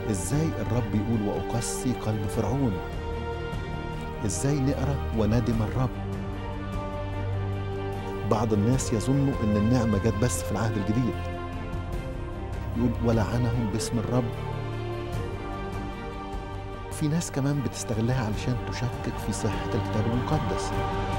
ازاي الرب يقول واقسي قلب فرعون ازاي نقرا وندم الرب بعض الناس يظنوا ان النعمه جت بس في العهد الجديد يقول ولعنهم باسم الرب في ناس كمان بتستغلها علشان تشكك في صحه الكتاب المقدس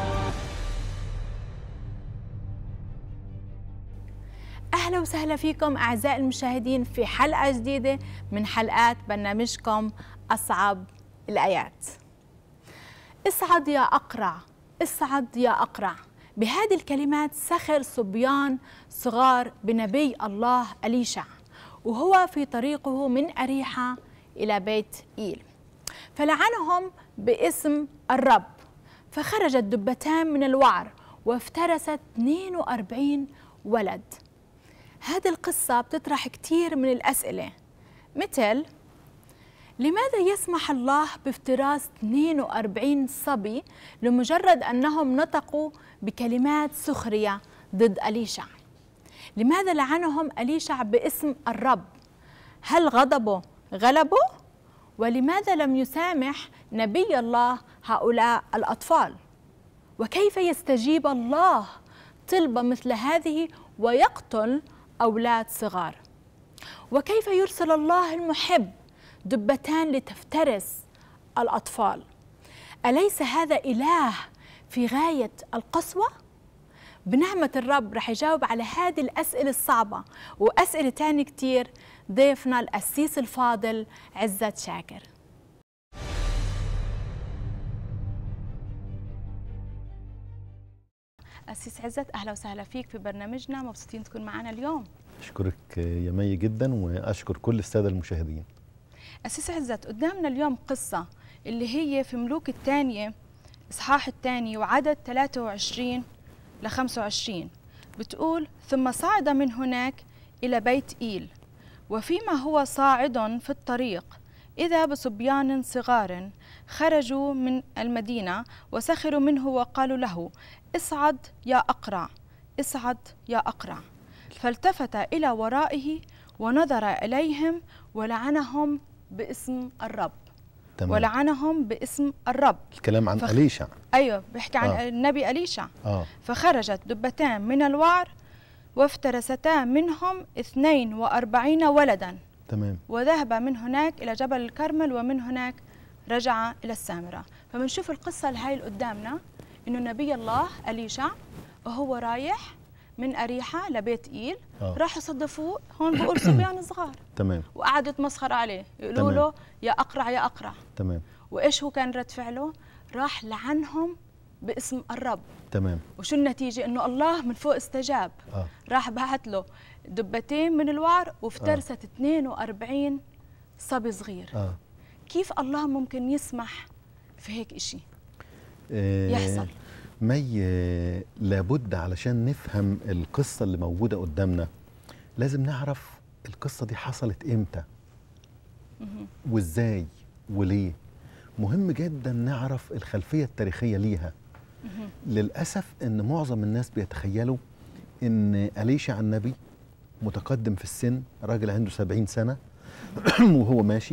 أهلا وسهلا فيكم أعزائي المشاهدين في حلقة جديدة من حلقات برنامجكم أصعب الآيات اصعد يا أقرع اصعد يا أقرع بهذه الكلمات سخر صبيان صغار بنبي الله أليشع وهو في طريقه من أريحة إلى بيت إيل فلعنهم باسم الرب فخرجت دبتان من الوعر وافترست 42 ولد هذه القصة بتطرح كثير من الأسئلة مثل لماذا يسمح الله بافتراس 42 صبي لمجرد أنهم نطقوا بكلمات سخرية ضد أليشع لماذا لعنهم أليشع باسم الرب هل غضبه غلبه ولماذا لم يسامح نبي الله هؤلاء الأطفال وكيف يستجيب الله طلبة مثل هذه ويقتل أولاد صغار وكيف يرسل الله المحب دبتان لتفترس الأطفال أليس هذا إله في غاية القسوة؟ بنعمة الرب رح يجاوب على هذه الأسئلة الصعبة وأسئلة تانية كتير ضيفنا القسيس الفاضل عزت شاكر أسيس عزت أهلا وسهلا فيك في برنامجنا مبسوطين تكون معنا اليوم اشكرك يا مي جدا واشكر كل الساده المشاهدين أسيس عزت قدامنا اليوم قصة اللي هي في ملوك الثانية إصحاح الثاني وعدد 23 ل 25 بتقول ثم صعد من هناك إلى بيت إيل وفيما هو صاعد في الطريق إذا بصبيان صغار خرجوا من المدينة وسخروا منه وقالوا له اصعد يا أقرع اصعد يا أقرع فالتفت إلى ورائه ونظر إليهم ولعنهم باسم الرب تمام ولعنهم باسم الرب الكلام عن فخ- أليشع أيوة بيحكي عن آه. النبي أليشع اه فخرجت دبتان من الوعر وافترستا منهم اثنين وأربعين ولدا تمام وذهب من هناك إلى جبل الكرمل ومن هناك رجع إلى السامرة فبنشوف القصة الهاي اللي قدامنا إنه نبي الله أليشع وهو رايح من أريحة لبيت إيل آه. راح يصدفوه هون بقول صبيان صغار تمام وقعدوا يتمسخروا عليه يقولوا تمام. له يا أقرع يا أقرع تمام وإيش هو كان رد فعله راح لعنهم باسم الرب تمام وشو النتيجة إنه الله من فوق استجاب اه راح بعت له دبتين من الوعر وافترست 42 صبي صغير اه كيف الله ممكن يسمح في هيك إشي آه، يحصل. مي آه، لابد علشان نفهم القصة اللي موجودة قدامنا لازم نعرف القصة دي حصلت امتى مهم. وازاي وليه مهم جدا نعرف الخلفية التاريخية ليها مهم. للأسف ان معظم الناس بيتخيلوا ان أليشع النبي متقدم في السن راجل عنده سبعين سنة وهو ماشي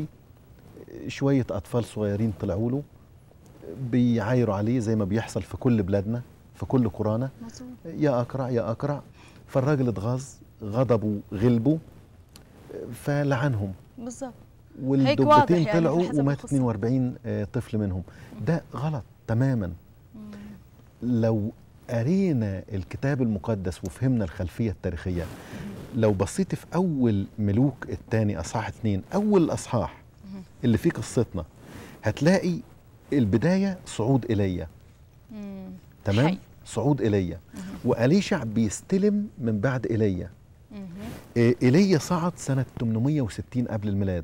شوية أطفال صغيرين طلعوا له بيعايروا عليه زي ما بيحصل في كل بلادنا في كل قرانا مظبوط يا أقرع يا أقرع فالراجل اتغاظ غضبه غلبه فلعنهم بالضبط والدبتين واضح يعني طلعوا حسب ومات القصة. 42 آه، طفل منهم ده غلط تماما مم. لو قرينا الكتاب المقدس وفهمنا الخلفية التاريخية لو بصيت في أول ملوك الثاني أصحاح اتنين أول الأصحاح مهم. اللي فيه قصتنا هتلاقي البداية صعود إيليا مم. تمام حي. صعود إيليا مهم. وأليشع بيستلم من بعد إيليا مهم. إيه، إيليا صعد سنة 860 قبل الميلاد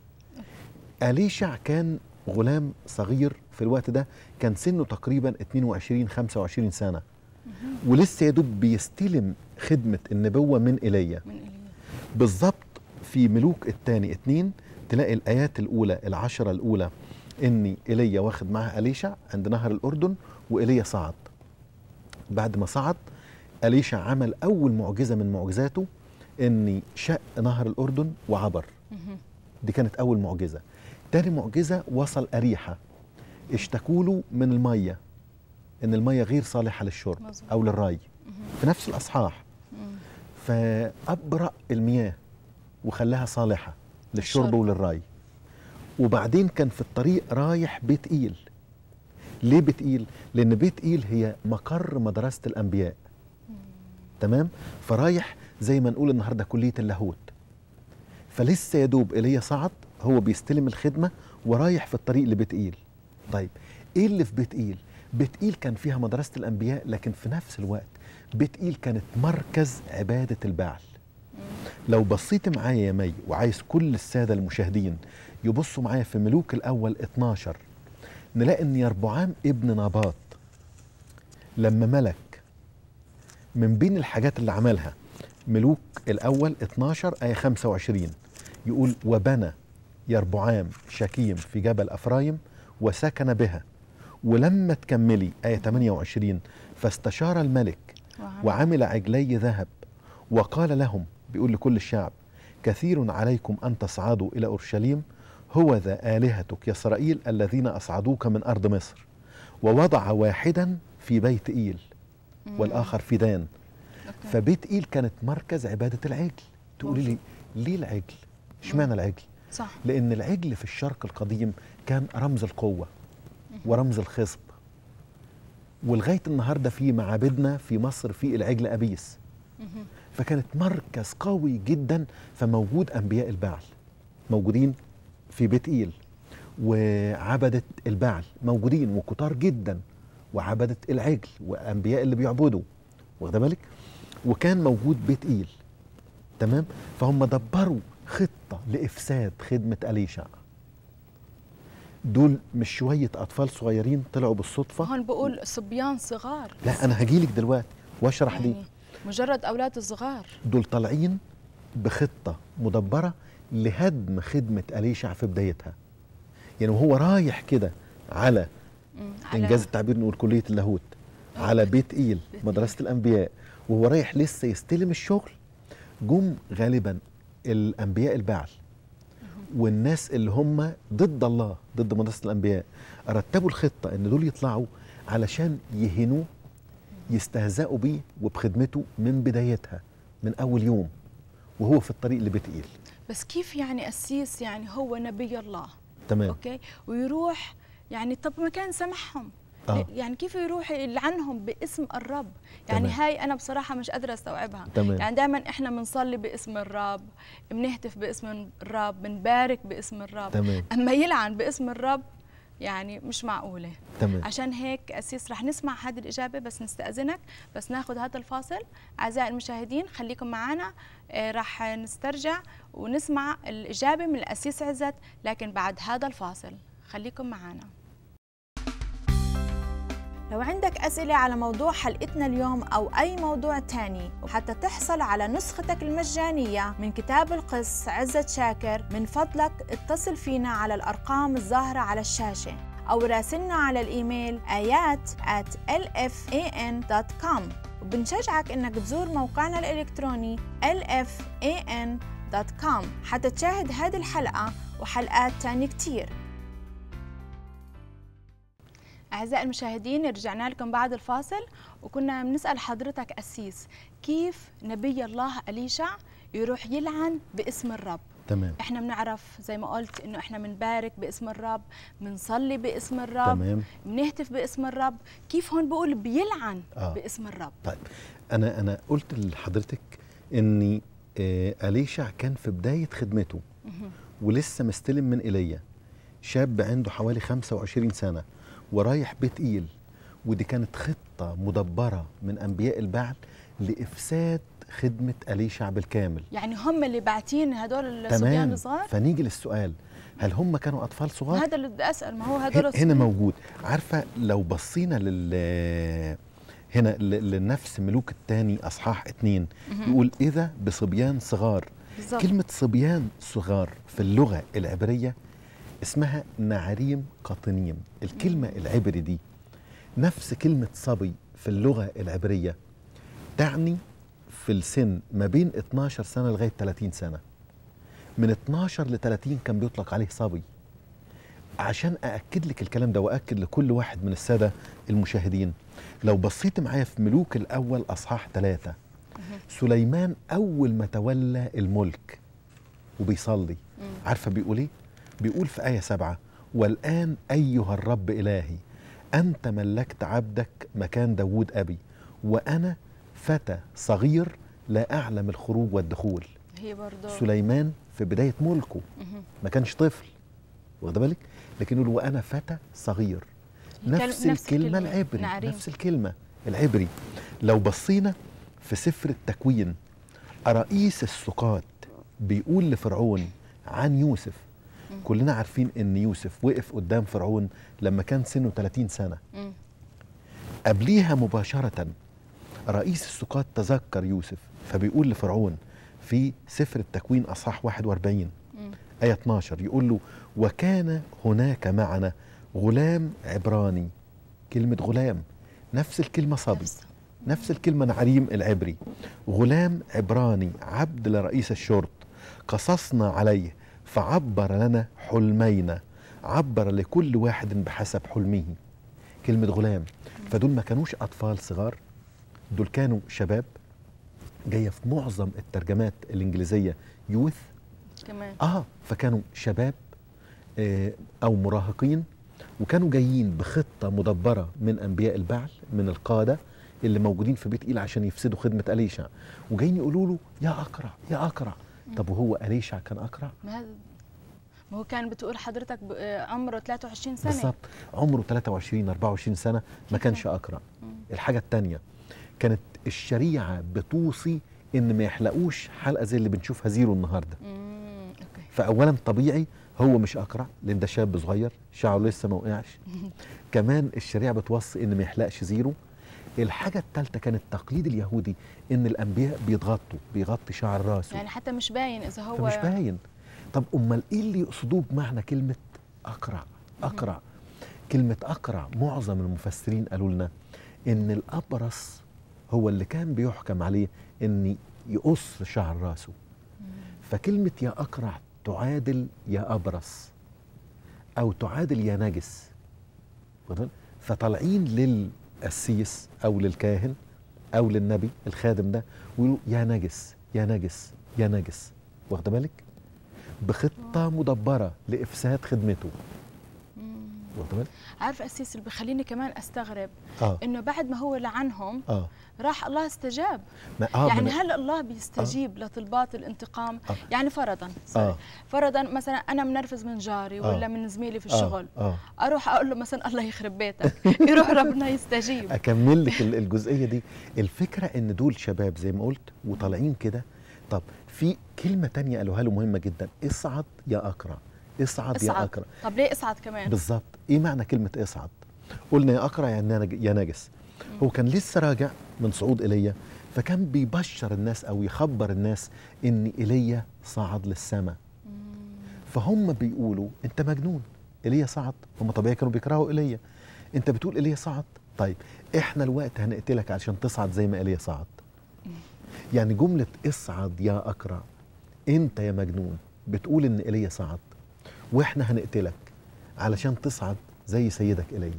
أليشع كان غلام صغير في الوقت ده كان سنه تقريبا 22 25 سنة مهم. ولسه يا دوب بيستلم خدمة النبوة من إيليا من إيليا بالظبط في ملوك الثاني اتنين تلاقي الآيات الأولى العشرة الأولى إن إيليا واخد معاه أليشع عند نهر الأردن وإيليا صعد بعد ما صعد أليشع عمل أول معجزة من معجزاته إن شق نهر الأردن وعبر مهم. دي كانت اول معجزه تاني معجزه وصل اريحه اشتكوا له من الميه ان الميه غير صالحه للشرب مظبوط. او للري في نفس الاصحاح مم. فابرأ المياه وخلاها صالحه للشرب للشرب. وللري وبعدين كان في الطريق رايح بيت ايل ليه بيت ايل لان بيت ايل هي مقر مدرسه الانبياء تمام فرايح زي ما نقول النهارده كليه اللاهوت فلسه يا دوب ايليا صعد هو بيستلم الخدمه ورايح في الطريق لبيت ايل طيب ايه اللي في بيت ايل بيت ايل كان فيها مدرسه الانبياء لكن في نفس الوقت بيت ايل كانت مركز عباده البعل لو بصيت معايا يا مي وعايز كل الساده المشاهدين يبصوا معايا في ملوك الاول 12 نلاقي ان يربعام ابن ناباط لما ملك من بين الحاجات اللي عملها ملوك الاول 12 ايه 25 يقول وبنى يربعام شكيم في جبل افرايم وسكن بها ولما تكملي ايه 28 فاستشار الملك وعمل. وعمل عجلي ذهب وقال لهم بيقول لكل الشعب كثير عليكم أن تصعدوا إلى أورشليم هو ذا آلهتك يا إسرائيل الذين أصعدوك من أرض مصر ووضع واحدا في بيت إيل مم. والآخر في دان أوكي. فبيت إيل كانت مركز عبادة العجل تقولي لي ليه العجل اشمعنى العجل صح لأن العجل في الشرق القديم كان رمز القوة ورمز الخصب ولغاية النهاردة في معابدنا في مصر في العجل أبيس مهم. فكانت مركز قوي جدا فموجود انبياء البعل موجودين في بيت ايل وعبدة البعل موجودين وكتار جدا وعبدة العجل وانبياء اللي بيعبدوا واخد بالك وكان موجود بيت ايل تمام فهم دبروا خطة لإفساد خدمة أليشع دول مش شوية أطفال صغيرين طلعوا بالصدفة هون بقول صبيان صغار لا أنا هجيلك دلوقتي واشرح دي يعني مجرد اولاد صغار دول طالعين بخطة مدبرة لهدم خدمة أليشع في بدايتها يعني وهو رايح كده على مم. على- إنجاز التعبير نقول كلية اللاهوت على بيت إيل بيت مدرسة الأنبياء وهو رايح لسه يستلم الشغل جم غالبا الأنبياء البعل والناس اللي هم ضد الله ضد مدرسة الأنبياء رتبوا الخطة إن دول يطلعوا علشان يهنوه يستهزئوا بيه وبخدمته من بدايتها من أول يوم وهو في الطريق لبيت إيل بس كيف يعني قسيس يعني هو نبي الله تمام اوكي ويروح يعني طب ما كان سمحهم آه. يعني كيف يروح يلعنهم باسم الرب يعني تمام. هاي انا بصراحه مش قادره استوعبها تمام يعني دائما احنا بنصلي باسم الرب بنهتف باسم الرب بنبارك باسم الرب تمام اما يلعن باسم الرب يعني مش معقوله تمام عشان هيك أسيس رح نسمع هذه الإجابة بس نستأذنك بس ناخذ هذا الفاصل أعزائي المشاهدين خليكم معنا آه، رح نسترجع ونسمع الإجابة من الأسيس عزت لكن بعد هذا الفاصل خليكم معنا لو عندك أسئلة على موضوع حلقتنا اليوم أو أي موضوع تاني وحتى تحصل على نسختك المجانية من كتاب القس عزت شاكر من فضلك اتصل فينا على الأرقام الظاهرة على الشاشة أو راسلنا على الإيميل آيات at lfan.com وبنشجعك إنك تزور موقعنا الإلكتروني lfan.com حتى تشاهد هذه الحلقة وحلقات تانية كتير أعزائي المشاهدين رجعنا لكم بعد الفاصل وكنا بنسأل حضرتك أسيس كيف نبي الله أليشع يروح يلعن باسم الرب تمام احنا بنعرف زي ما قلت انه احنا بنبارك باسم الرب بنصلي باسم الرب تمام بنهتف باسم الرب كيف هون بقول بيلعن آه. باسم الرب طيب انا انا قلت لحضرتك اني آه اليشع كان في بدايه خدمته مهم. ولسه مستلم من ايليا شاب عنده حوالي 25 سنه ورايح بيت ايل ودي كانت خطه مدبره من انبياء البعل لافساد خدمه اليشع بالكامل يعني هم اللي باعتين هدول الصبيان تمام الصغار فنيجي للسؤال هل هم كانوا اطفال صغار هذا اللي بدي اسال ما هو هدول هنا- هنا الصبيان. موجود عارفه لو بصينا لل هنا ل- لنفس ملوك الثاني اصحاح اتنين مهم. يقول اذا بصبيان صغار بالضبط كلمه صبيان صغار في اللغه العبريه اسمها نعريم قاطنيم الكلمه العبري دي نفس كلمه صبي في اللغه العبريه تعني في السن ما بين 12 سنه لغايه 30 سنه من 12 ل 30 كان بيطلق عليه صبي عشان أأكد لك الكلام ده وأكد لكل واحد من السادة المشاهدين لو بصيت معايا في ملوك الأول أصحاح ثلاثة سليمان أول ما تولى الملك وبيصلي مم. عارفة بيقول إيه؟ بيقول في آية سبعة والآن أيها الرب إلهي أنت ملكت عبدك مكان داوود أبي وأنا فتى صغير لا أعلم الخروج والدخول هي برضه سليمان في بداية ملكه مهم. ما كانش طفل واخد بالك لكن يقول وانا فتى صغير الكلم- نفس نفس الكلمه الكلمة، العبري نعريم. نفس الكلمه العبري لو بصينا في سفر التكوين رئيس السقاط بيقول لفرعون عن يوسف مم. كلنا عارفين ان يوسف وقف قدام فرعون لما كان سنه 30 سنه مم. قبليها مباشرة رئيس السقاط تذكر يوسف فبيقول لفرعون في سفر التكوين أصحاح 41 مم. آية 12 يقول له وكان هناك معنا غلام عبراني كلمة غلام نفس الكلمة صبي نفس. نفس الكلمة نعريم العبري غلام عبراني عبد لرئيس الشرط قصصنا عليه فعبر لنا حلمينا عبر لكل واحد بحسب حلمه كلمة غلام فدول ما كانوش أطفال صغار دول كانوا شباب جاية في معظم الترجمات الإنجليزية يوث كمان اه فكانوا شباب آه او مراهقين وكانوا جايين بخطه مدبره من انبياء البعل من القاده اللي موجودين في بيت ايل عشان يفسدوا خدمه اليشع وجايين يقولوا له يا اقرع يا اقرع طب وهو اليشع كان اقرع ما هذا ما هو كان بتقول حضرتك ب- آه، عمره 23 سنه بالظبط عمره 23 24 سنه ما كيف كانش يعني؟ اقرع مم. الحاجه الثانيه كانت الشريعه بتوصي ان ما يحلقوش حلقه زي اللي بنشوفها زيرو النهارده مم. اوكي فاولا طبيعي هو مش اقرع لان ده شاب صغير شعره لسه ما وقعش كمان الشريعه بتوصي ان ما يحلقش زيرو الحاجه الثالثه كان التقليد اليهودي ان الانبياء بيتغطوا بيغطي شعر راسه يعني حتى مش باين اذا هو فمش باين طب امال ايه اللي يقصدوه بمعنى كلمه اقرع اقرع كلمه اقرع معظم المفسرين قالوا لنا ان الابرص هو اللي كان بيحكم عليه ان يقص شعر راسه فكلمه يا اقرع تعادل يا ابرص او تعادل يا نجس واخد بالك؟ فطالعين للقسيس او للكاهن او للنبي الخادم ده ويقولوا يا نجس يا نجس يا نجس واخد بالك بخطه مدبره لافساد خدمته مم. واخد بالك عارف اسيس اللي بخليني كمان استغرب اه انه بعد ما هو لعنهم اه راح الله استجاب ما آه يعني من- هل الله بيستجيب لطلبات الانتقام آه. يعني فرضا سوري. آه. فرضا مثلا انا منرفز من جاري آه. ولا من زميلي في آه، الشغل اه اروح اقول له مثلا الله يخرب بيتك يروح ربنا يستجيب اكمل لك ال- الجزئيه دي الفكره ان دول شباب زي ما قلت وطالعين كده طب في كلمه تانية قالوها له مهمه جدا اصعد يا اقرع اصعد يا اصعد اقرع طب ليه اصعد كمان بالظبط ايه معنى كلمه اصعد قلنا يا اقرع يعني نج- يا نجس هو كان لسه راجع من صعود ايليا فكان بيبشر الناس او يخبر الناس ان ايليا صعد للسماء مم. فهم بيقولوا انت مجنون ايليا صعد هم طبيعي كانوا بيكرهوا ايليا انت بتقول ايليا صعد طيب احنا الوقت هنقتلك عشان تصعد زي ما ايليا صعد يعني جمله اصعد يا اقرع انت يا مجنون بتقول ان ايليا صعد واحنا هنقتلك علشان تصعد زي سيدك ايليا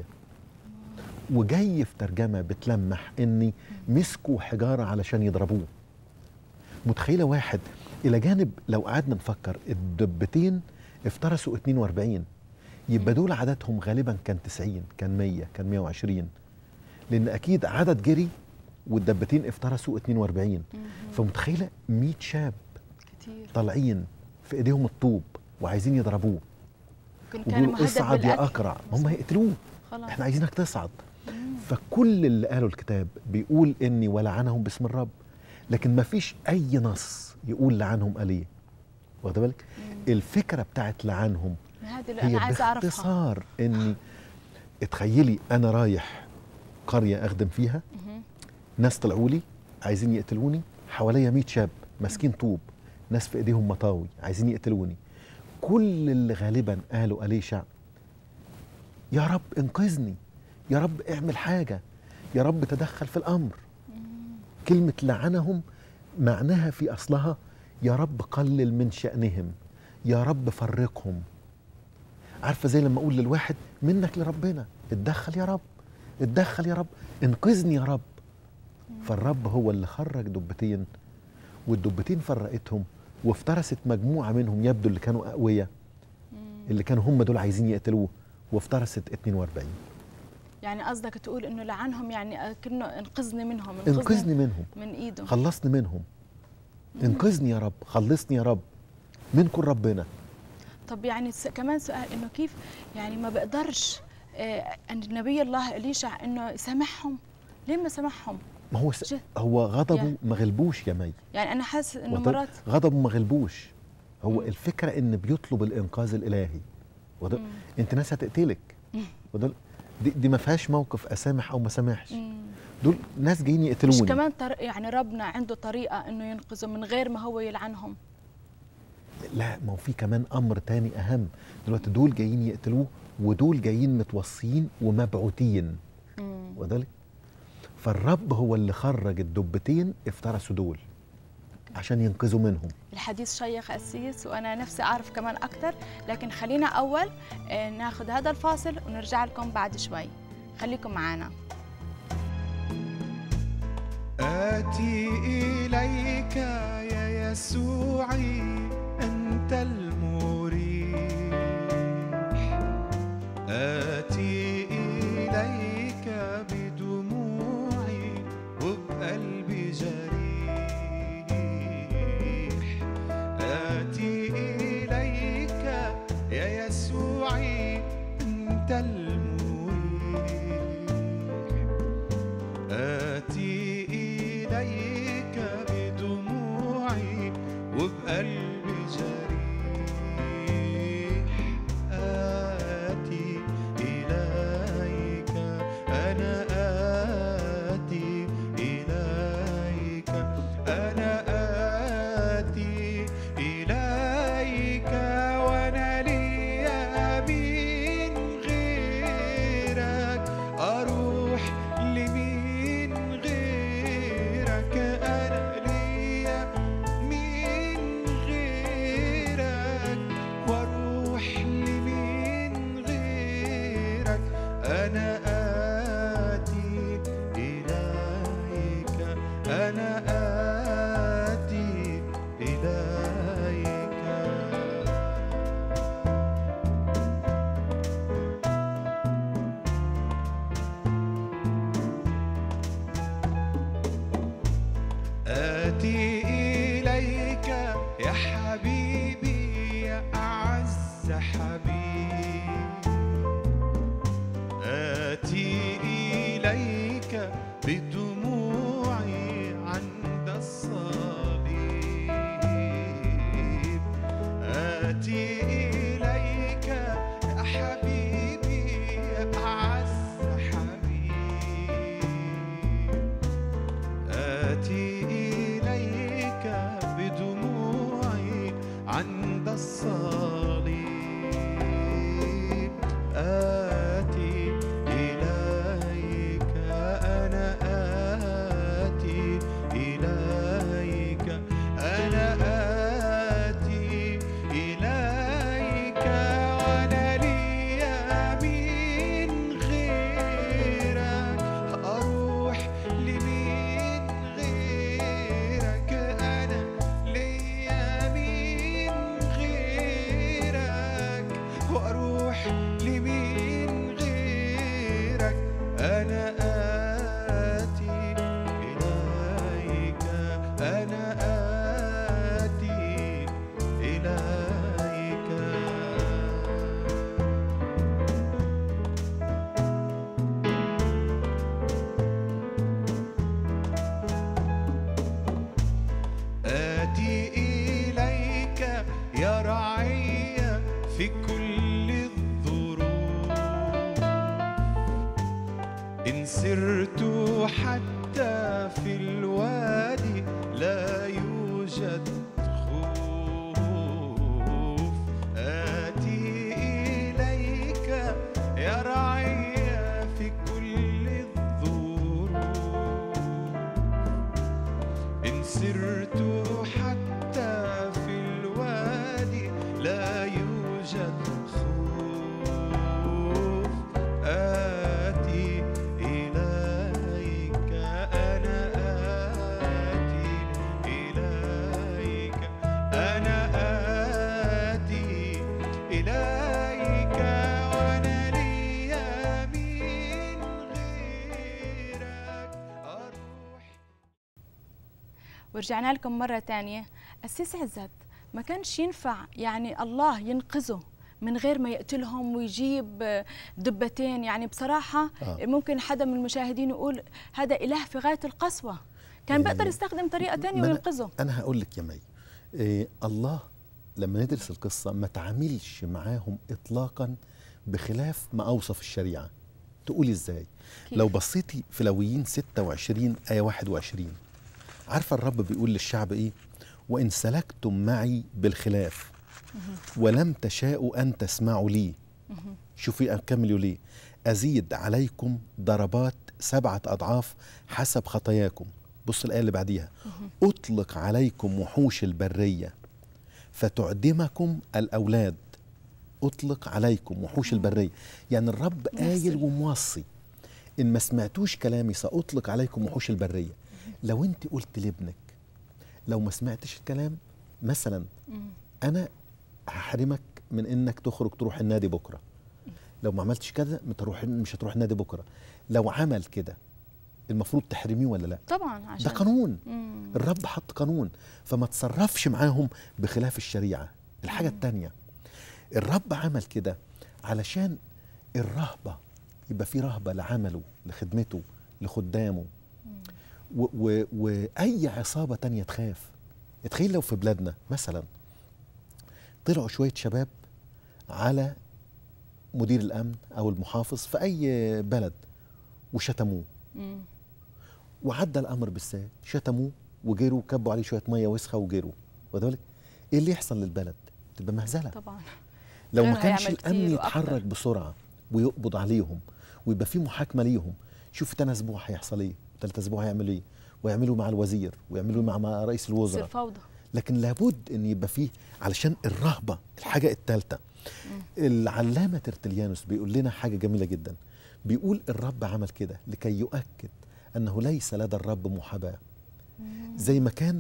وجاي في ترجمه بتلمح ان مسكوا حجاره علشان يضربوه متخيله واحد الى جانب لو قعدنا نفكر الدبتين افترسوا 42 يبقى دول عددهم غالبا كان 90 كان 100 كان 120 لان اكيد عدد جري والدبتين افترسوا 42 مم. فمتخيله 100 شاب كتير طالعين في ايديهم الطوب وعايزين يضربوه كان كان وبيقولوا مهدد اصعد يا بالقتل. اقرع هم هيقتلوه خلاص احنا عايزينك تصعد مم. فكل اللي قاله الكتاب بيقول اني ولعنهم باسم الرب لكن ما فيش اي نص يقول لعنهم اليه واخد بالك مم. الفكره بتاعت لعنهم هذه اللي هي انا عايزه اعرفها باختصار اني اتخيلي انا رايح قريه اخدم فيها مهم. ناس طلعوا لي عايزين يقتلوني حواليا 100 شاب ماسكين طوب ناس في ايديهم مطاوي عايزين يقتلوني كل اللي غالبا قالوا اليشع يا رب انقذني يا رب اعمل حاجه يا رب تدخل في الامر مم. كلمه لعنهم معناها في اصلها يا رب قلل من شانهم يا رب فرقهم عارفه زي لما اقول للواحد منك لربنا اتدخل يا رب اتدخل يا رب انقذني يا رب فالرب هو اللي خرج دبتين والدبتين فرقتهم وافترست مجموعه منهم يبدو اللي كانوا اقوياء اللي كانوا هم دول عايزين يقتلوه وافترست 42 يعني قصدك تقول انه لعنهم يعني كأنه انقذني منهم انقذني منهم من ايده خلصني منهم انقذني يا رب خلصني يا رب منكم ربنا طب يعني س- كمان سؤال انه كيف يعني ما بقدرش آه عند نبي الله اليشع انه يسامحهم ليه ما سامحهم ما هو س... جد. هو غضبه يعني- ما غلبوش يا مي يعني انا حاسس انه وط- مرات غضبه ما غلبوش هو مم. الفكره ان بيطلب الانقاذ الالهي وده مم. انت ناس هتقتلك مم. وده دي, دي ما فيهاش موقف اسامح او ما سامحش مم. دول ناس جايين مش يقتلوني كمان طر... يعني ربنا عنده طريقه انه ينقذهم من غير ما هو يلعنهم لا ما هو في كمان امر تاني اهم دلوقتي دول جايين يقتلوه ودول جايين متوصيين ومبعوتين مم. وذلك فالرب هو اللي خرج الدبتين افترسوا دول عشان ينقذوا منهم الحديث شيق أسيس وأنا نفسي أعرف كمان أكثر لكن خلينا أول آه، ناخذ هذا الفاصل ونرجع لكم بعد شوي خليكم معنا آتي إليك يا يسوعي أنت المريح آتي إليك بدموعي وبقلبي جريح آتي إليك يا يسوعي أنت المريح آتي إليك بدموعي وبقلبي جريح آتي إليك أنا آتي إليك أنا آتي إليك وأنا لي من غيرك أروح لمين غيرك أنا ليا من غيرك وأروح لمين غيرك أنا آتي إليك أنا آتي إليك آتي إليك يا حبيبي يا أعز حبيب آتي إليك بدموعي عند الصليب آتي إليك يا حبيبي يا أعز حبيب آتي إليك بدموعي عند الصليب آتي إليك أنا آتي إليك أنا آتي إليك وأنا لي من غيرك أروح لمين غيرك أنا ليا من غيرك وأروح لمين غيرك أنا آتي إليك أنا آتي إليك آتي إليك يا رعي في كل الظروف إن سرت حتى في الوادي لا يوجد خوف آتي إليك يا رعي في كل الظروف إن سرت حتى في الوادي لا ورجعنا لكم مرة تانية أسيس عزت ما كانش ينفع يعني الله ينقذه من غير ما يقتلهم ويجيب آه، دبتين يعني بصراحة آه. ممكن حدا من المشاهدين يقول هذا إله في غاية القسوة كان يعني بيقدر يستخدم طريقة تانية ما أنا- وينقذه انا هقول لك يا مي إيه الله لما ندرس القصه ما تعاملش معاهم اطلاقا بخلاف ما اوصف الشريعه تقولي ازاي كيف؟ لو بصيتي في لويين 26 ايه 21 عارفه الرب بيقول للشعب ايه وان سلكتم معي بالخلاف ولم تشاءوا ان تسمعوا لي شوفي اكمل يقول ايه ازيد عليكم ضربات سبعه اضعاف حسب خطاياكم بص الايه اللي بعديها اطلق عليكم وحوش البريه فتعدمكم الاولاد اطلق عليكم وحوش البريه يعني الرب قايل وموصي ان ما سمعتوش كلامي ساطلق عليكم وحوش البريه لو انت قلت لابنك لو ما سمعتش الكلام مثلا انا هحرمك من انك تخرج تروح النادي بكره لو ما عملتش كده ما تروح مش هتروح النادي بكره لو عمل كده المفروض تحرميه ولا لا طبعا عشان ده قانون مم. الرب حط قانون فما تصرفش معاهم بخلاف الشريعه الحاجه التانية الرب عمل كده علشان الرهبه يبقى في رهبه لعمله لخدمته لخدامه و و واي عصابه تانية تخاف تخيل لو في بلادنا مثلا طلعوا شويه شباب على مدير الامن او المحافظ في اي بلد وشتموه مم. وعدى الامر بالسهل شتموه وجروا كبوا عليه شويه ميه وسخه وجروا واخد بالك ايه اللي يحصل للبلد تبقى مهزله طبعا لو ما غيرها كانش يعمل الامن كتير وأكتر. يتحرك بسرعه ويقبض عليهم ويبقى في محاكمه ليهم شوف تاني اسبوع هيحصل ايه ثالث اسبوع هيعملوا ايه ويعملوا مع الوزير ويعملوا مع, مع رئيس تصير الوزراء فوضى لكن لابد ان يبقى فيه علشان الرهبه الحاجه الثالثه العلامه ترتليانوس بيقول لنا حاجه جميله جدا بيقول الرب عمل كده لكي يؤكد انه ليس لدى الرب محاباه زي ما كان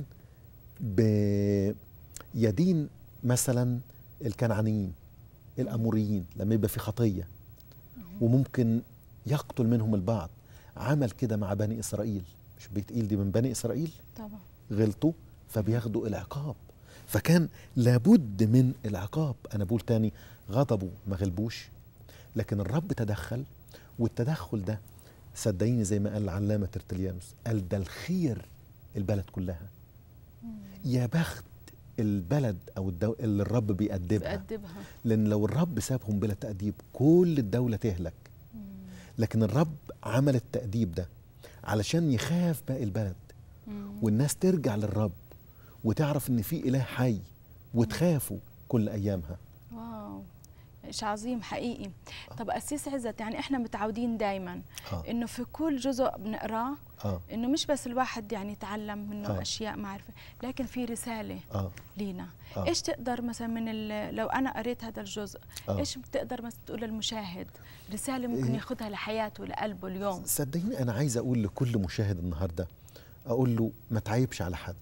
بيدين مثلا الكنعانيين الاموريين لما يبقى في خطيه وممكن يقتل منهم البعض عمل كده مع بني اسرائيل مش بيتقيل دي من بني اسرائيل طبعا غلطوا فبياخدوا العقاب فكان لابد من العقاب انا بقول تاني غضبوا ما غلبوش لكن الرب تدخل والتدخل ده صدقيني زي ما قال العلامه ترتليانوس قال ده الخير البلد كلها يا بخت البلد او الدو... اللي الرب بيأدبها بأدبها لان لو الرب سابهم بلا تأديب كل الدولة تهلك لكن الرب عمل التأديب ده علشان يخاف باقي البلد والناس ترجع للرب وتعرف ان في اله حي وتخافوا كل ايامها واو شيء عظيم حقيقي طب أسيس عزت يعني احنا متعودين دايما اه انه في كل جزء بنقراه اه انه مش بس الواحد يعني يتعلم منه آه. اشياء معرفه لكن في رساله اه لينا آه. ايش تقدر مثلا من ال- لو انا قريت هذا الجزء آه. ايش بتقدر مثلا تقول للمشاهد رساله ممكن إيه. ياخذها لحياته لقلبه اليوم صدقيني انا عايز اقول لكل مشاهد النهارده اقول له ما تعيبش على حد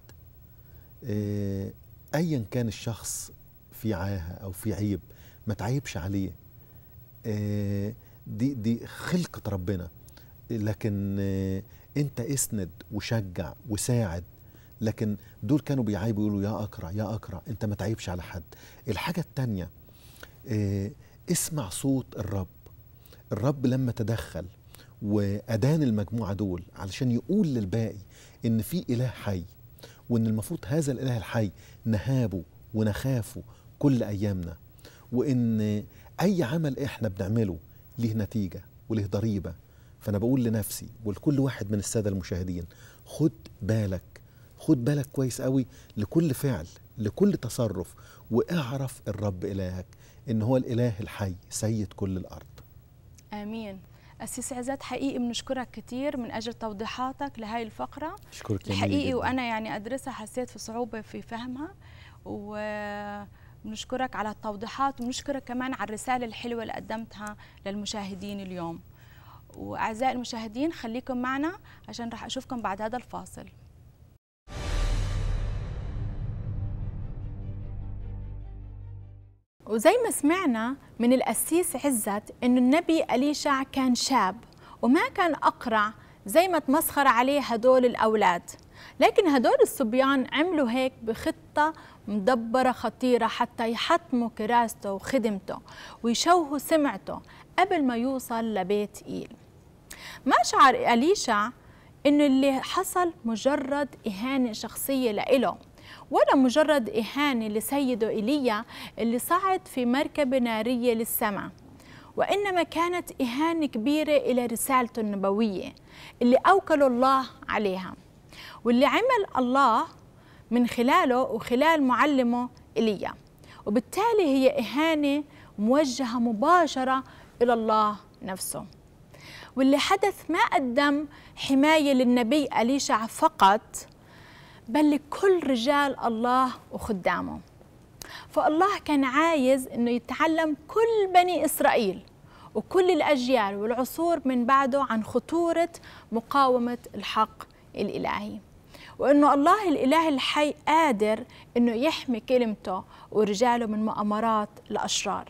آه، ايا كان الشخص في عاهه او في عيب ما تعيبش عليه آه، دي دي خلقه ربنا لكن آه، انت اسند وشجع وساعد لكن دول كانوا بيعيبوا يقولوا يا اقرع يا اقرع انت ما تعيبش على حد الحاجه التانيه آه، اسمع صوت الرب الرب لما تدخل وأدان المجموعة دول علشان يقول للباقي إن في إله حي وإن المفروض هذا الإله الحي نهابه ونخافه كل أيامنا وإن أي عمل إحنا بنعمله ليه نتيجة وليه ضريبة فأنا بقول لنفسي ولكل واحد من السادة المشاهدين خد بالك خد بالك كويس قوي لكل فعل لكل تصرف واعرف الرب إلهك إن هو الإله الحي سيد كل الأرض امين أسيس عزت حقيقي بنشكرك كثير من اجل توضيحاتك لهي الفقره أشكرك يا ميري الحقيقي جداً. وانا يعني ادرسها حسيت في صعوبه في فهمها وبنشكرك على التوضيحات وبنشكرك كمان على الرساله الحلوه اللي قدمتها للمشاهدين اليوم واعزائي المشاهدين خليكم معنا عشان راح اشوفكم بعد هذا الفاصل وزي ما سمعنا من القسيس عزت انه النبي أليشع كان شاب وما كان أقرع زي ما تمسخر عليه هدول الأولاد لكن هدول الصبيان عملوا هيك بخطة مدبرة خطيرة حتى يحطموا كراسته وخدمته ويشوهوا سمعته قبل ما يوصل لبيت إيل ما شعر أليشع إنه اللي حصل مجرد إهانة شخصية لإله ولا مجرد إهانة لسيده إيليا اللي صعد في مركبة نارية للسماء وإنما كانت إهانة كبيرة إلى رسالته النبوية اللي أوكله الله عليها واللي عمل الله من خلاله وخلال معلمه إيليا وبالتالي هي إهانة موجهة مباشرة إلى الله نفسه واللي حدث ما قدم حماية للنبي أليشع فقط بل لكل رجال الله وخدامه فالله كان عايز انه يتعلم كل بني اسرائيل وكل الاجيال والعصور من بعده عن خطوره مقاومه الحق الالهي وانه الله الاله الحي قادر انه يحمي كلمته ورجاله من مؤامرات الاشرار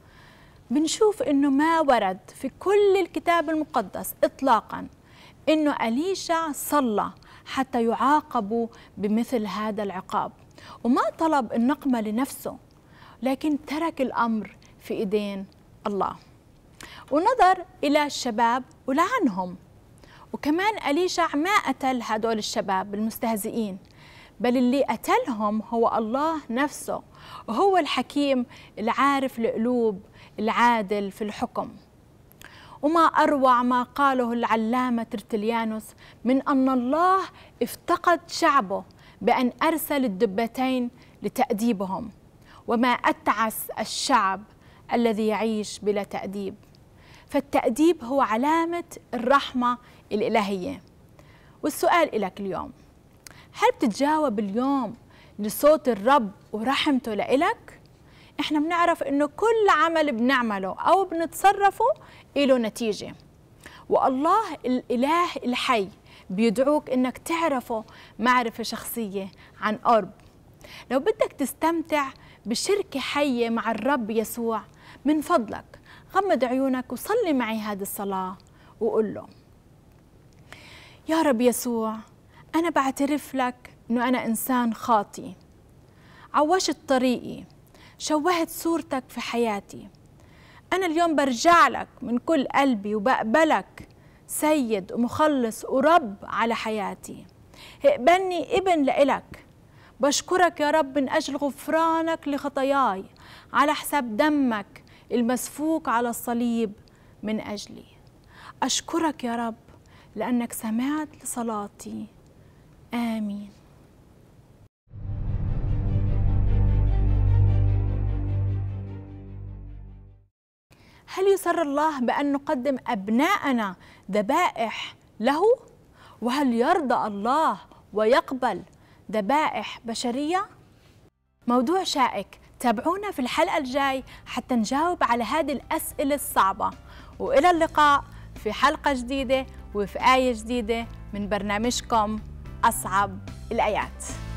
بنشوف انه ما ورد في كل الكتاب المقدس اطلاقا انه اليشع صلى حتى يعاقبوا بمثل هذا العقاب وما طلب النقمه لنفسه لكن ترك الامر في ايدين الله ونظر الى الشباب ولعنهم وكمان اليشع ما قتل هدول الشباب المستهزئين بل اللي قتلهم هو الله نفسه وهو الحكيم العارف القلوب العادل في الحكم وما أروع ما قاله العلامة ترتليانوس من أن الله افتقد شعبه بأن أرسل الدبتين لتأديبهم وما أتعس الشعب الذي يعيش بلا تأديب فالتأديب هو علامة الرحمة الإلهية والسؤال لك اليوم هل بتتجاوب اليوم لصوت الرب ورحمته لإلك؟ احنا بنعرف انه كل عمل بنعمله او بنتصرفه له نتيجه والله الاله الحي بيدعوك انك تعرفه معرفه شخصيه عن قرب لو بدك تستمتع بشركه حيه مع الرب يسوع من فضلك غمض عيونك وصلي معي هذه الصلاه وقول له يا رب يسوع انا بعترف لك انه انا انسان خاطي عوشت طريقي شوهت صورتك في حياتي أنا اليوم برجع لك من كل قلبي وبقبلك سيد ومخلص ورب على حياتي اقبلني ابن لإلك بشكرك يا رب من أجل غفرانك لخطاياي على حساب دمك المسفوك على الصليب من أجلي أشكرك يا رب لأنك سمعت لصلاتي آمين هل يسر الله بأن نقدم أبناءنا ذبائح له؟ وهل يرضى الله ويقبل ذبائح بشرية؟ موضوع شائك تابعونا في الحلقة الجاي حتى نجاوب على هذه الأسئلة الصعبة وإلى اللقاء في حلقة جديدة وفي آية جديدة من برنامجكم أصعب الآيات